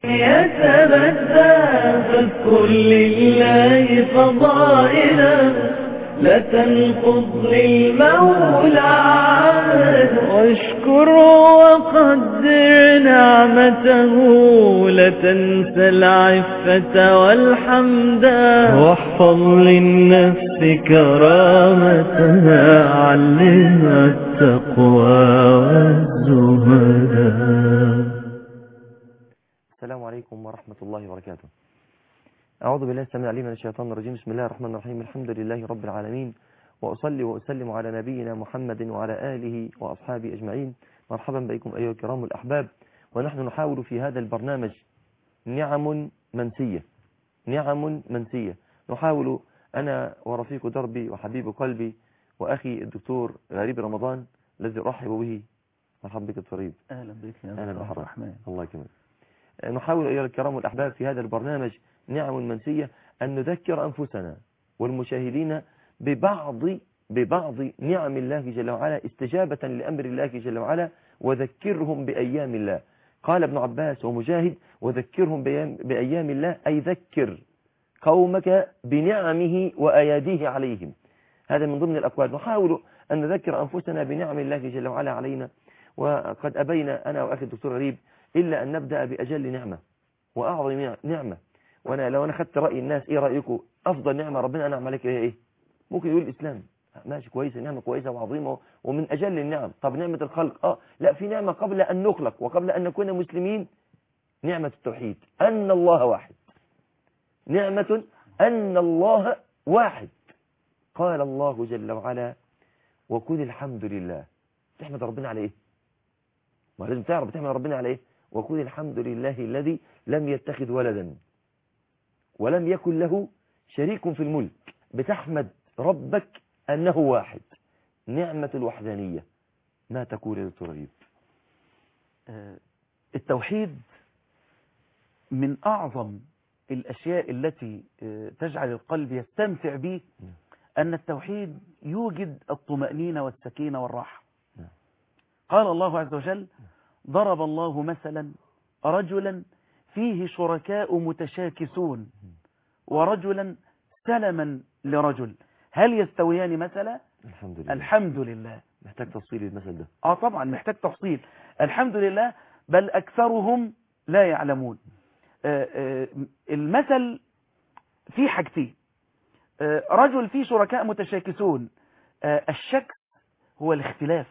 يتبدى فاذكر لله فضائلا لا تنقض للمولى عهد واشكره وقدر نعمته لا تنسى العفة والحمدا واحفظ للنفس كرامتها علمها التقوى والزهدا السلام عليكم ورحمة الله وبركاته أعوذ بالله السميع العليم من الشيطان الرجيم بسم الله الرحمن الرحيم الحمد لله رب العالمين وأصلي وأسلم على نبينا محمد وعلى آله وأصحابه أجمعين مرحبا بكم أيها الكرام الأحباب ونحن نحاول في هذا البرنامج نعم منسية نعم منسية نحاول أنا ورفيق دربي وحبيب قلبي وأخي الدكتور غريب رمضان الذي أرحب به مرحبا بك دكتور غريب اهلا بك يا أهلا أهلا ومرحبا الرحمن الله يكرمك نحاول أيها الكرام الأحباب في هذا البرنامج نعم منسية أن نذكر أنفسنا والمشاهدين ببعض ببعض نعم الله جل وعلا استجابة لأمر الله جل وعلا وذكرهم بأيام الله قال ابن عباس ومجاهد وذكرهم بأيام, بأيام الله أي ذكر قومك بنعمه وأياديه عليهم هذا من ضمن الأقوال نحاول أن نذكر أنفسنا بنعم الله جل وعلا علينا وقد أبينا أنا وأخي الدكتور غريب إلا أن نبدأ بأجل نعمة وأعظم نعمة وأنا لو أنا خدت رأي الناس إيه رأيكم أفضل نعمة ربنا أنعم عليك هي إيه ممكن يقول الإسلام ماشي كويسة نعمة كويسة وعظيمة ومن أجل النعم طب نعمة الخلق آه لا في نعمة قبل أن نخلق وقبل أن نكون مسلمين نعمة التوحيد أن الله واحد نعمة أن الله واحد قال الله جل وعلا وكل الحمد لله تحمد ربنا على إيه ما لازم تعرف تحمد ربنا على إيه وكل الحمد لله الذي لم يتخذ ولدا ولم يكن له شريك في الملك بتحمد ربك أنه واحد نعمة الوحدانية ما تقول يا دكتور غريب آه، التوحيد من أعظم الأشياء التي آه، تجعل القلب يستمتع به نعم. أن التوحيد يوجد الطمأنينة والسكينة والراحة نعم. قال الله عز وجل ضرب الله مثلا رجلا فيه شركاء متشاكسون ورجلا سلما لرجل هل يستويان مثلا الحمد لله الحمد لله محتاج تفصيل المثل ده اه طبعا محتاج تفصيل الحمد لله بل اكثرهم لا يعلمون آه، آه، المثل في حاجتين آه، رجل فيه شركاء متشاكسون آه، الشكس هو الاختلاف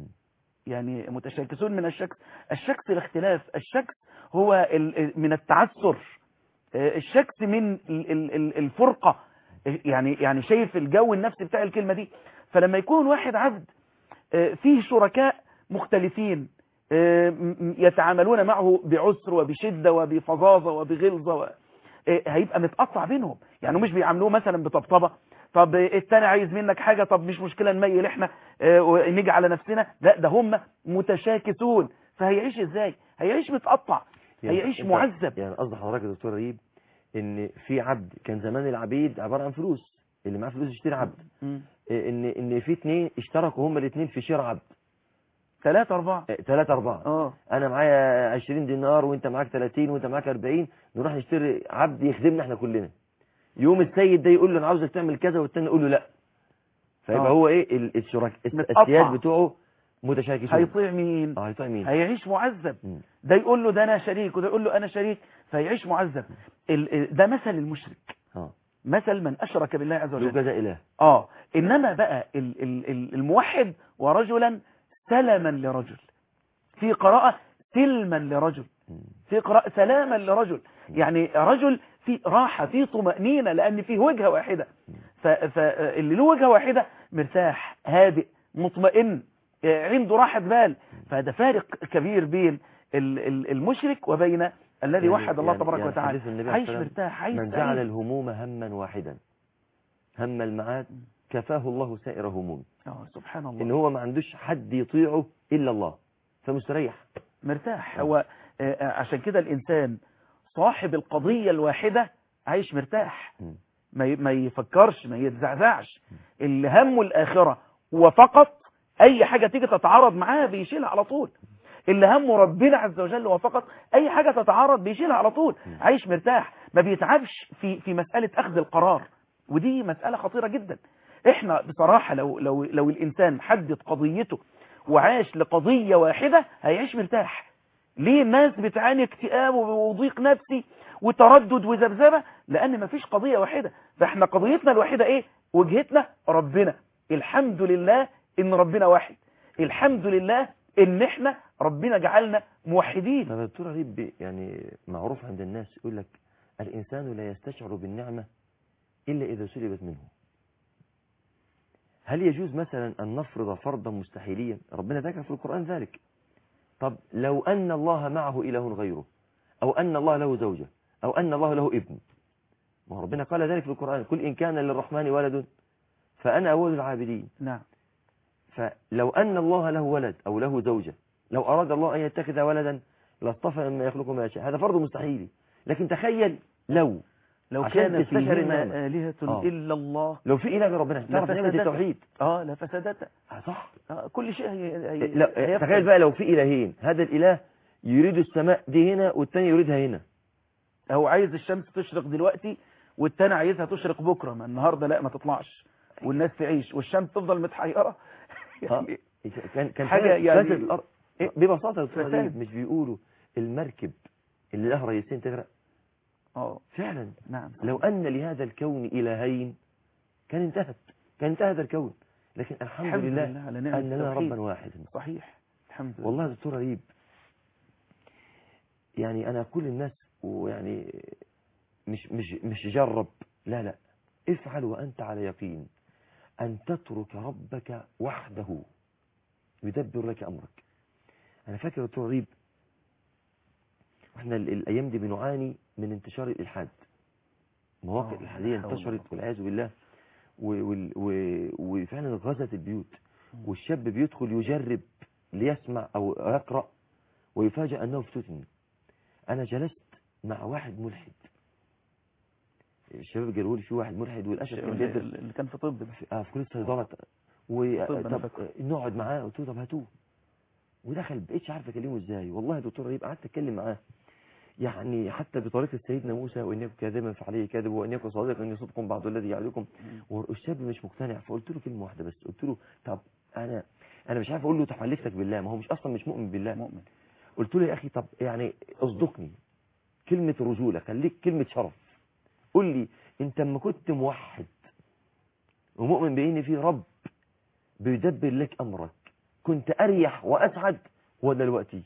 يعني متشاكسون من الشكس الشكس الاختلاف الشكس هو ال- من التعثر آه، الشكس من ال- ال- ال- الفرقة يعني يعني شايف الجو النفسي بتاع الكلمة دي فلما يكون واحد عبد آه، فيه شركاء مختلفين آه، م- م- يتعاملون معه بعسر وبشدة وبفظاظة وبغلظة و... آه، هيبقى متقطع بينهم يعني مش بيعاملوه مثلا بطبطبة طب آه، التاني عايز منك حاجة طب مش مشكلة نميل احنا آه، ونيجي على نفسنا لا ده هم متشاكسون فهيعيش ازاي هيعيش متقطع هيعيش أنت- معذب يعني قصد حضرتك يا دكتور غريب ان في عبد كان زمان العبيد عبارة عن فلوس اللي معاه فلوس يشتري عبد مم. إيه ان ان في اتنين اشتركوا هما الاثنين في شراء عبد ثلاثة أربعة إيه، ثلاثة أربعة اه انا معايا 20 دينار وانت معاك 30 وانت معاك 40 نروح نشتري عبد يخدمنا احنا كلنا يوم السيد ده يقول له انا عاوزك تعمل كذا والتاني يقول له لا فيبقى آه. هو ايه ال- الشرك متقطع. السياد بتوعه متشاكسون هيطيع مين اه هيطيع مين هيعيش معذب مم. ده يقول له ده انا شريك وده يقول له انا شريك فيعيش معذب ال- ال- ده مثل المشرك اه مثل من اشرك بالله عز وجل يوجد اله اه انما بقى ال- ال- ال- الموحد ورجلا سلما لرجل في قراءة سلما لرجل مم. في قراءة سلاما لرجل يعني رجل في راحة في طمأنينة لأن فيه وجهة واحدة فاللي له وجهة واحدة مرتاح هادئ مطمئن آه، عنده راحة بال فهذا فارق كبير بين ال- ال- المشرك وبين الذي يعني- وحد الله يعني- تبارك يعني وتعالى حديث النبي عليه عايش السلام، مرتاح عايش من سعيد. جعل الهموم هما واحدا هم المعاد كفاه الله سائر هموم آه، سبحان ان الله هو ما عندوش حد يطيعه الا الله فمستريح مرتاح آه. هو آه، آه، عشان كده الإنسان صاحب القضية الواحدة عايش مرتاح مم. ما ي- ما يفكرش ما يتزعزعش اللي همه الآخرة وفقط أي حاجة تيجي تتعارض معاه بيشيلها على طول اللي همه ربنا عز وجل وفقط اي حاجة تتعارض بيشيلها على طول عايش مرتاح ما بيتعبش في في مسألة اخذ القرار ودي مسألة خطيرة جدا احنا بصراحة لو لو لو الانسان حدد قضيته وعاش لقضية واحدة هيعيش مرتاح ليه الناس بتعاني اكتئاب وضيق نفسي وتردد وذبذبة لان مفيش قضية واحدة فاحنا قضيتنا الوحيدة ايه وجهتنا ربنا الحمد لله ان ربنا واحد الحمد لله ان احنا ربنا جعلنا موحدين طب يا دكتور غريب بي- يعني معروف عند الناس يقول لك الإنسان لا يستشعر بالنعمة إلا إذا سلبت منه هل يجوز مثلا أن نفرض فرضا مستحيليا ربنا ذكر في القرآن ذلك طب لو أن الله معه إله غيره أو أن الله له زوجة أو أن الله له ابن ما هو ربنا قال ذلك في القرآن قل إن كان للرحمن ولد فأنا أول العابدين نعم فلو أن الله له ولد أو له زوجة لو أراد الله أن يتخذ ولدا لاصطفى مما يخلق ما يشاء هذا فرض مستحيل لكن تخيل لو لو عشان كان تستشعر فيهما النعمة. آلهة آه. إلا الله لو في إله غير ربنا تعرف نعمة لفسدت. التوحيد اه لفسدت آه صح آه كل شيء هي هي لا هيفسد. تخيل بقى لو في إلهين هذا الإله يريد السماء دي هنا والتاني يريدها هنا هو عايز الشمس تشرق دلوقتي والتاني عايزها تشرق بكرة ما النهاردة لا ما تطلعش والناس تعيش والشمس تفضل متحيرة يعني كان كان حاجة فعلا يعني- فاسد الأرض إيه ببساطة يا دكتور فساد. غريب، مش بيقولوا المركب اللي لها رئيسين تغرق اه فعلا نعم لو أن لهذا الكون إلهين كان انتهت كان انتهى هذا الكون لكن الحمد, الحمد لله, لله على نعمة أن لنا التوحيد. ربا واحدا صحيح الحمد لله والله يا دكتور غريب يعني أنا كل الناس ويعني مش مش مش جرب لا لا افعل وأنت على يقين أن تترك ربك وحده يدبر لك أمرك أنا فاكر يا دكتور غريب واحنا ال- الأيام دي بنعاني من انتشار الإلحاد مواقع آه، الإلحادية لا حول ولا انتشرت والعياذ بالله و- وال- و- وفعلا غزت البيوت والشاب بيدخل يجرب ليسمع أو يقرأ ويفاجأ أنه افتتن أنا جلست مع واحد ملحد الشباب قالوا لي في واحد ملحد والأسف كان بيدرس اللي كان في طب ده. في آه، في كلية صيدلة و طب أنا طب فاكره. نقعد معاه قلت له طب هاتوه ودخل بقيتش عارف اكلمه ازاي والله يا دكتور رهيب قعدت اتكلم معاه يعني حتى بطريقه سيدنا موسى وان يكن كاذبا فعليه كاذب وان يكن صادقا ان يصدقكم بعض الذي يعدكم والشاب مش مقتنع فقلت له كلمه واحده بس قلت له طب انا انا مش عارف اقول له طب حلفتك بالله ما هو مش اصلا مش مؤمن بالله مؤمن قلت له يا اخي طب يعني اصدقني كلمه رجوله خليك كلمه شرف قول لي انت لما كنت موحد ومؤمن بان في رب بيدبر لك امرك كنت اريح واسعد ولا دلوقتي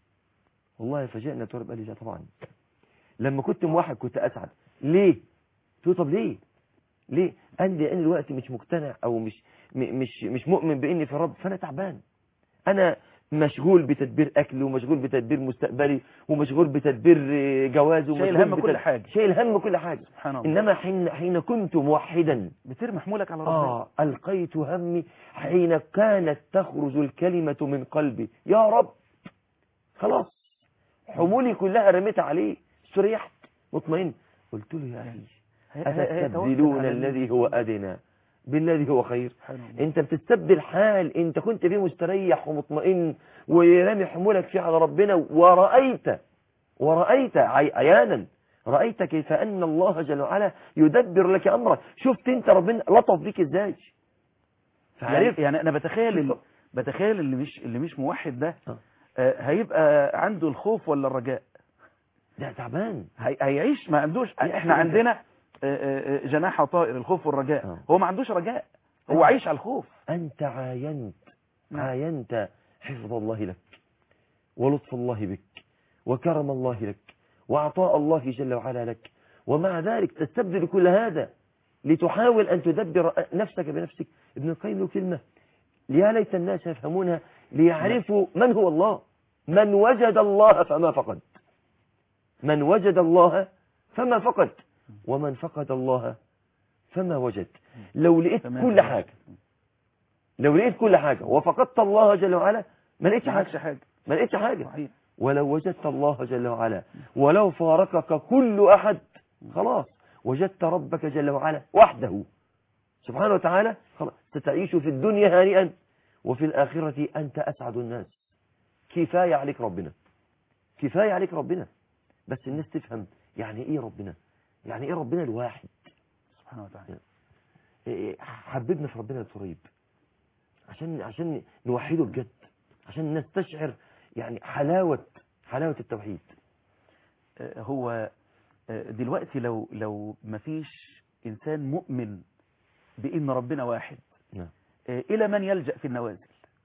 والله فاجئنا ترى قال لي لا طبعا لما كنت موحد كنت اسعد ليه قلت له طب ليه ليه قال لي انا دلوقتي مش مقتنع او مش م- مش مش مؤمن باني في رب فانا تعبان انا مشغول بتدبير اكلي ومشغول بتدبير مستقبلي ومشغول بتدبير آه، جوازي شايل ومشغول هم كل بتد- حاجة. شايل هم كل حاجه سبحان الله انما حين حين كنت موحدا بترمي حمولك على ربنا آه ألقيت همي حين كانت تخرج الكلمة من قلبي يا رب خلاص حمولي كلها رميتها عليه استريحت مطمئن قلت له يا أخي هي- هي- هي توكل أتستبدلون على الذي هو أدنى بالذي هو خير سبحان الله. انت بتستبدل حال انت كنت فيه مستريح ومطمئن ورامي حمولك فيه على ربنا ورأيت ورأيت عي- عيانا رأيت كيف أن الله جل وعلا يدبر لك أمرك شفت انت ربنا لطف بيك ازاي يعني, فعرفت يعني انا بتخيل ال... بتخيل اللي مش اللي مش موحد ده آه. آه، هيبقى عنده الخوف ولا الرجاء ده تعبان هي... هيعيش ما عندوش يا احنا أخي أنت- عندنا آه، آه، آه، جناح طائر الخوف والرجاء آه. هو ما عندوش رجاء هو آه. عايش على الخوف أنت عاينت نعم. عاينت حفظ الله لك ولطف الله بك وكرم الله لك وعطاء الله جل وعلا لك ومع ذلك تستبدل كل هذا لتحاول أن تدبر نفسك بنفسك ابن القيم له كلمة يا ليت الناس يفهمونها ليعرفوا من هو الله من وجد الله فما فقد من وجد الله فما فقد ومن فقد الله فما وجد لو لقيت تمام. كل حاجة لو لقيت كل حاجة وفقدت الله جل وعلا ما لقيتش ما عادش حاجة حاجه ما لقيتش حاجة صحيح ولو وجدت الله جل وعلا ولو فارقك كل أحد خلاص وجدت ربك جل وعلا وحده سبحانه وتعالى خلاص ستعيش في الدنيا هانئا وفي الآخرة أنت أسعد الناس كفاية عليك ربنا كفاية عليك ربنا بس الناس تفهم يعني ايه ربنا يعني ايه ربنا الواحد سبحانه وتعالى إيه حببنا في ربنا القريب عشان عشان نوحده بجد عشان نستشعر يعني حلاوة حلاوة التوحيد آه، هو آه، دلوقتي لو لو مفيش إنسان مؤمن بإن ربنا واحد نعم آه، إلى من يلجأ في النوازل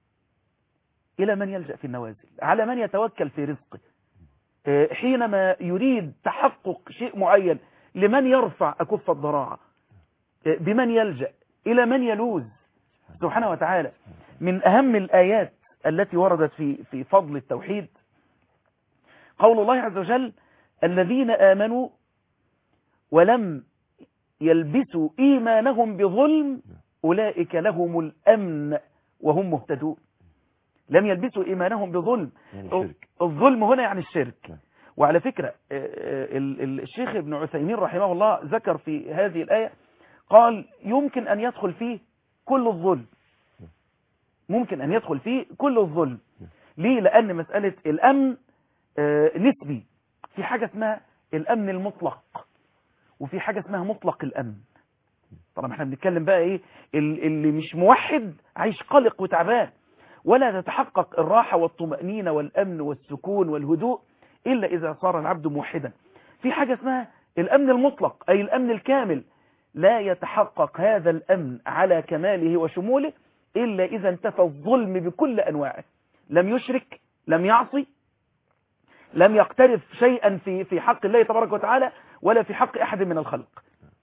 إلى من يلجأ في النوازل على من يتوكل في رزقه آه، حينما يريد تحقق شيء معين لمن يرفع أكف الضراعة آه، بمن يلجأ إلى من يلوذ سبحانه وتعالى من أهم الآيات التي وردت في في فضل التوحيد قول الله عز وجل الذين آمنوا ولم يلبسوا إيمانهم بظلم أولئك لهم الأمن وهم مهتدون لم يلبسوا إيمانهم بظلم يعني الشرك الظلم هنا يعني الشرك نعم. وعلى فكرة آه، آه، ال- ال- الشيخ ابن عثيمين رحمه الله ذكر في هذه الآية قال يمكن أن يدخل فيه كل الظلم ممكن أن يدخل فيه كل الظلم ليه لأن مسألة الأمن آه، نسبي في حاجة اسمها الأمن المطلق وفي حاجة اسمها مطلق الأمن طبعا احنا بنتكلم بقى ايه ال- اللي مش موحد عايش قلق وتعبان ولا تتحقق الراحة والطمأنينة والأمن والسكون والهدوء إلا إذا صار العبد موحدا في حاجة اسمها الأمن المطلق أي الأمن الكامل لا يتحقق هذا الأمن على كماله وشموله إلا إذا انتفى الظلم بكل أنواعه لم يشرك لم يعصي لم يقترف شيئا في في حق الله تبارك وتعالى ولا في حق أحد من الخلق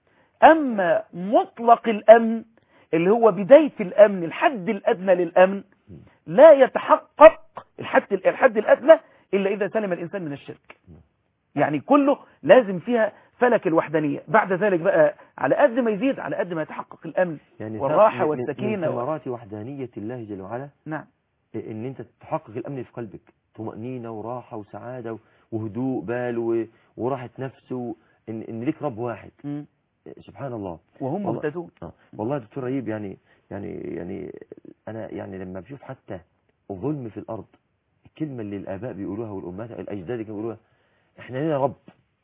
أما مطلق الأمن اللي هو بداية الأمن الحد الأدنى للأمن لا يتحقق الحد الحد الأدنى إلا إذا سلم الإنسان من الشرك يعني كله لازم فيها فلك الوحدانية بعد ذلك بقى على قد ما يزيد على قد ما يتحقق الأمن يعني والراحة من- من- والسكينة من و- ثمرات وحدانية الله جل وعلا نعم ان انت تحقق الامن في قلبك طمأنينة وراحة وسعادة وهدوء بال و- وراحة نفس و- ان ان ليك رب واحد مم. سبحان الله وهم والله- مهتدون آه. والله يا دكتور رهيب يعني يعني يعني انا يعني لما بشوف حتى الظلم في الارض الكلمة اللي الاباء بيقولوها والامهات الاجداد كانوا بيقولوها احنا لنا رب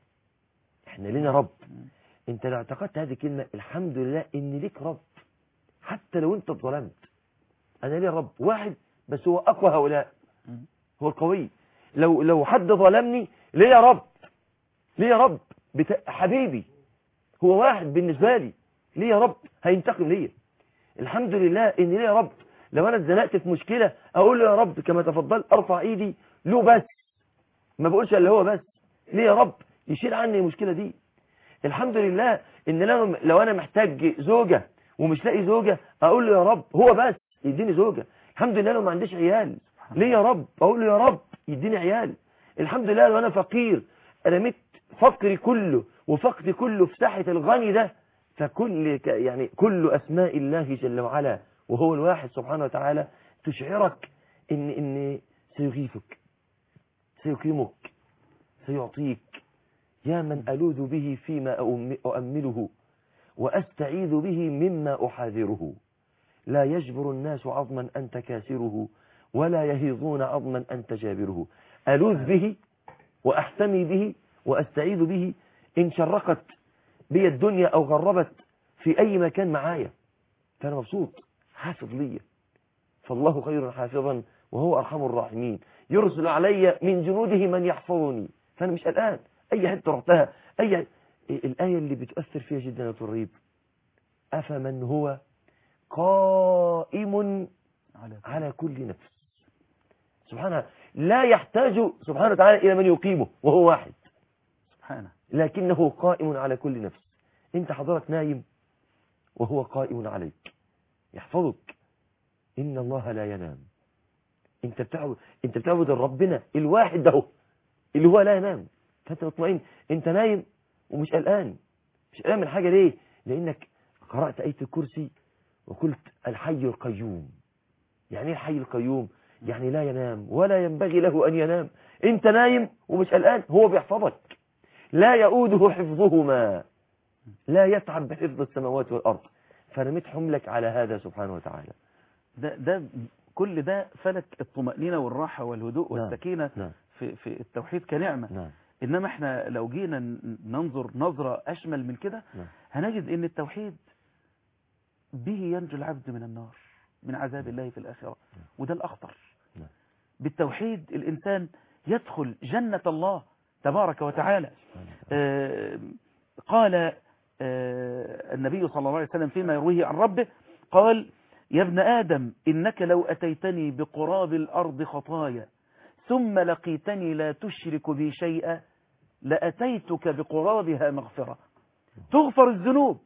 احنا لنا رب انت لو اعتقدت هذه الكلمة الحمد لله ان ليك رب حتى لو انت اتظلمت انا لي رب واحد بس هو اقوى هؤلاء مم. هو القوي لو لو حد ظلمني ليه يا رب ليه يا رب بتا... حبيبي هو واحد بالنسبة لي ليه يا رب هينتقم ليا الحمد لله ان ليه يا رب لو انا اتزنقت في مشكلة اقول له يا رب كما تفضل ارفع ايدي له بس ما بقولش اللي هو بس ليه يا رب يشيل عني المشكلة دي الحمد لله ان لو لو انا محتاج زوجة ومش لاقي زوجة اقول له يا رب هو بس يديني زوجة الحمد لله لو ما عنديش عيال ليه يا رب اقول له يا رب يديني عيال الحمد لله لو انا فقير رميت فقري كله وفقدي كله في ساحة الغني ده فكل ك- يعني كل اسماء الله جل وعلا وهو الواحد سبحانه وتعالى تشعرك ان ان سيغيثك سيكرمك سيعطيك يا من ألوذ به فيما أؤم- أؤمله وأستعيذ به مما أحاذره لا يجبر الناس عظما أنت كاسره ولا يهيضون عظما أنت جابره ألوذ به وأحتمي به وأستعيذ به إن شرقت بي الدنيا أو غربت في أي مكان معايا فأنا مبسوط حافظ لي فالله خير حافظا وهو أرحم الراحمين يرسل علي من جنوده من يحفظني فأنا مش قلقان أي حتة رحتها أي الآية اللي بتؤثر فيها جدا يا تريب أفمن هو قائم على على كل نفس سبحانه لا يحتاج سبحانه وتعالى إلى من يقيمه وهو واحد سبحانه لكنه قائم على كل نفس انت حضرتك نايم وهو قائم عليك يحفظك إن الله لا ينام انت بتعبد انت بتعبد ربنا الواحد ده اللي هو لا ينام فانت مطمئن انت نايم ومش قلقان مش قلقان من حاجة ليه لانك قرأت آية الكرسي وقلت الحي القيوم يعني ايه الحي القيوم يعني لا ينام ولا ينبغي له أن ينام انت نايم ومش قلقان هو بيحفظك لا يؤوده حفظهما لا يتعب بحفظ السماوات والأرض فرميت حملك على هذا سبحانه وتعالى ده ده كل ده فلك الطمأنينة والراحة والهدوء نعم. والسكينة نعم في, في التوحيد كنعمة نعم إنما احنا لو جينا ن- ننظر نظرة أشمل من كده نعم هنجد ان التوحيد به ينجو العبد من النار من عذاب الله في الآخرة وده الأخطر نعم. بالتوحيد الإنسان يدخل جنة الله تبارك وتعالى آه، قال آه، النبي صلى الله عليه وسلم فيما يرويه عن ربه قال يا ابن آدم إنك لو أتيتني بقراب الأرض خطايا ثم لقيتني لا تشرك بي شيئا لأتيتك بقرابها مغفرة تغفر الذنوب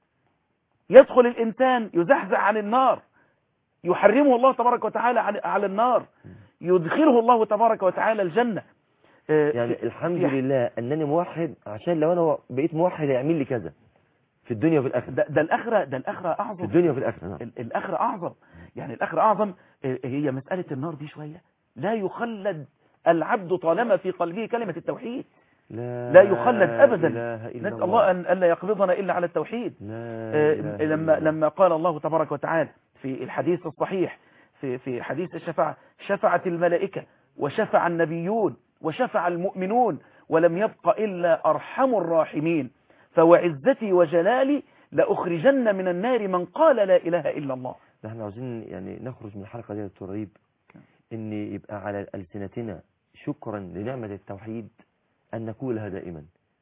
يدخل الإنسان يزحزح عن النار يحرمه الله تبارك وتعالى عن- على النار يدخله الله تبارك وتعالى الجنة آه، يعني في- الحمد في- لله انني موحد عشان لو انا بقيت موحد هيعمل لي كذا في الدنيا وفي الاخره ده, ده الآخرة ده الآخرة في أعظم الدنيا وفي الاخره نعم ال- الآخرة أعظم يعني الآخرة أعظم آه، هي مسألة النار دي شوية لا يخلد العبد طالما في قلبه كلمة التوحيد لا, لا يخلد أبدا. إله إلا نسأل الله أن ألا يقبضنا إلا على التوحيد لا آه، إله لما إلا لما قال الله تبارك وتعالى في الحديث الصحيح في في حديث الشفاعة شفعت الملائكة وشفع النبيون وشفع المؤمنون ولم يبق إلا أرحم الراحمين فوعزتي وجلالي لأخرجن من النار من قال لا إله إلا الله ده احنا عاوزين يعني نخرج من الحلقة دي يا دكتور ريب ان يبقى على ألسنتنا شكرا لنعمة التوحيد أن نقولها دائما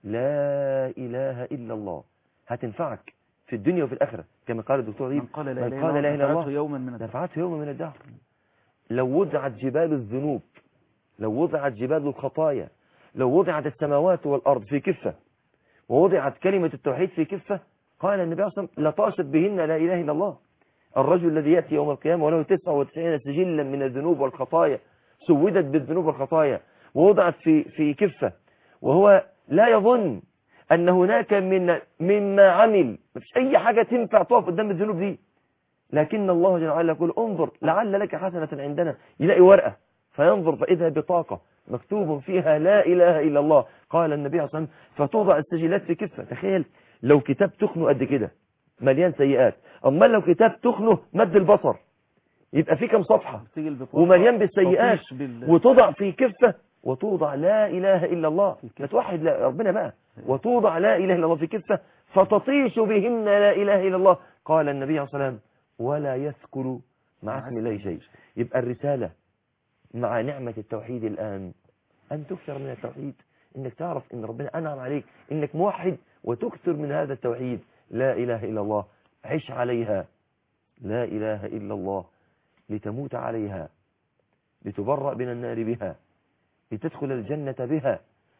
لا إله إلا الله هتنفعك في الدنيا وفي الآخرة كما قال الدكتور ريب من قال لا من إله قال لا إله إلا نفعته الله يوما من الدهر دفعته يوم من الدهر لو وضعت جبال الذنوب لو وضعت جبال الخطايا لو وضعت السماوات والأرض في كفة ووضعت كلمة التوحيد في كفة قال النبي صلى الله عليه وسلم لطاشت بهن لا إله إلا الله الرجل الذي يأتي يوم القيامة وله 99 سجلا من الذنوب والخطايا سودت بالذنوب والخطايا ووضعت في في كفة وهو لا يظن أن هناك من مما عمل مفيش أي حاجة تنفع تقف قدام الذنوب دي لكن الله جل وعلا يقول انظر لعل لك حسنة عندنا يلاقي ورقة فينظر فإذا بطاقة مكتوب فيها لا إله إلا الله قال النبي عليه الصلاة والسلام فتوضع السجلات في كفة تخيل لو كتاب تخنه قد كده مليان سيئات أما لو كتاب تخنه مد البصر يبقى في كم صفحة تيجي البطاقة ومليان بالسيئات تطيش بال... وتوضع في كفة وتوضع لا إله إلا الله ما توحد لا ربنا بقى وتوضع لا إله إلا الله في كفة فتطيش بهن لا إله إلا الله قال النبي عليه الصلاة والسلام ولا يذكر مع اسم الله شيء يبقى الرسالة مع نعمة التوحيد الآن أن تكثر من التوحيد إنك تعرف إن ربنا أنعم عليك إنك موحد وتكثر من هذا التوحيد لا إله إلا الله عش عليها لا إله إلا الله لتموت عليها لتبرأ من النار بها لتدخل الجنة بها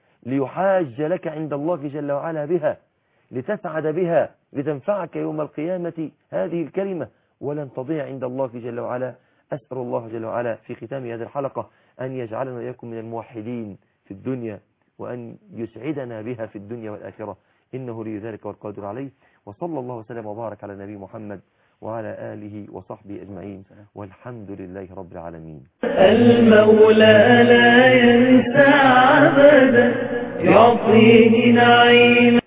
ليحاج لك عند الله جل وعلا بها لتسعد بها لتنفعك يوم القيامة هذه الكلمة ولن تضيع عند الله جل وعلا أسأل الله جل وعلا في ختام هذه الحلقة أن يجعلنا وإياكم من الموحدين في الدنيا وأن يسعدنا بها في الدنيا والآخرة إنه لي ذلك والقادر عليه وصلى الله وسلم وبارك على نبي محمد وعلى آله وصحبه أجمعين والحمد لله رب العالمين المولى لا ينسى عبدا يعطيه نعيما